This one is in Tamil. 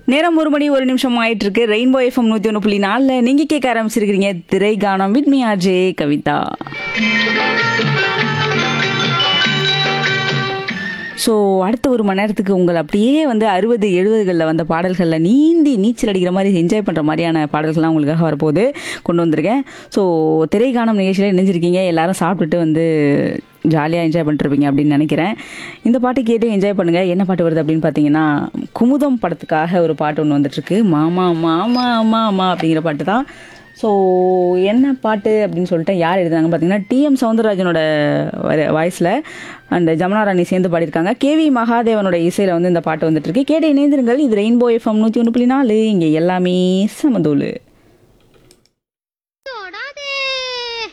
நேரம் ஒரு மணி ஒரு நிமிஷம் ஆயிட்டு இருக்கு ரெயின்போ எஃப்எம் நூத்தி ஒன்று புள்ளி நாலுல நீங்க கேட்க ஆரம்பிச்சிருக்கீங்க Thirai Gaanam with me RJ Kavitha so அடுத்த ஒரு மணி நேரத்துக்கு உங்களை அப்படியே வந்து அறுபது எழுபதுகளில் வந்த பாடல்களில் நீந்தி நீச்சல் அடிக்கிற மாதிரி என்ஜாய் பண்ணுற மாதிரியான பாடல்கள்லாம் உங்களுக்காக வரப்போகுது கொண்டு வந்திருக்கேன் ஸோ திரைக்கானம் நிகழ்ச்சியில் இணைஞ்சிருக்கீங்க எல்லாரும் சாப்பிட்டுட்டு வந்து ஜாலியாக என்ஜாய் பண்ணிருப்பீங்க அப்படின்னு நினைக்கிறேன் இந்த பாட்டு கேட்டு என்ஜாய் பண்ணுங்கள் என்ன பாட்டு வருது அப்படின்னு பார்த்தீங்கன்னா குமுதம் படத்துக்காக ஒரு பாட்டு ஒன்று வந்துட்டுருக்கு மாமா மாமா மாமா அப்படிங்கிற பாட்டு தான் ஸோ என்ன பாட்டு அப்படின்னு சொல்லிட்டு யார் எழுதுனாங்க பார்த்தீங்கன்னா டிஎம் சவுந்தரராஜனோட வாய்ஸில் அண்ட் ஜமுனா ராணி சேர்ந்து பாடியிருக்காங்க கேவி மகாதேவனோட இசையில் வந்து இந்த பாட்டு வந்துட்டு இருக்கு கேட்டு இணைந்திருங்கள் இது ரெயின்போ எஃப்எம் நூற்றி ஒன்று புள்ளி நாலு இங்கே எல்லாமே சமதூளு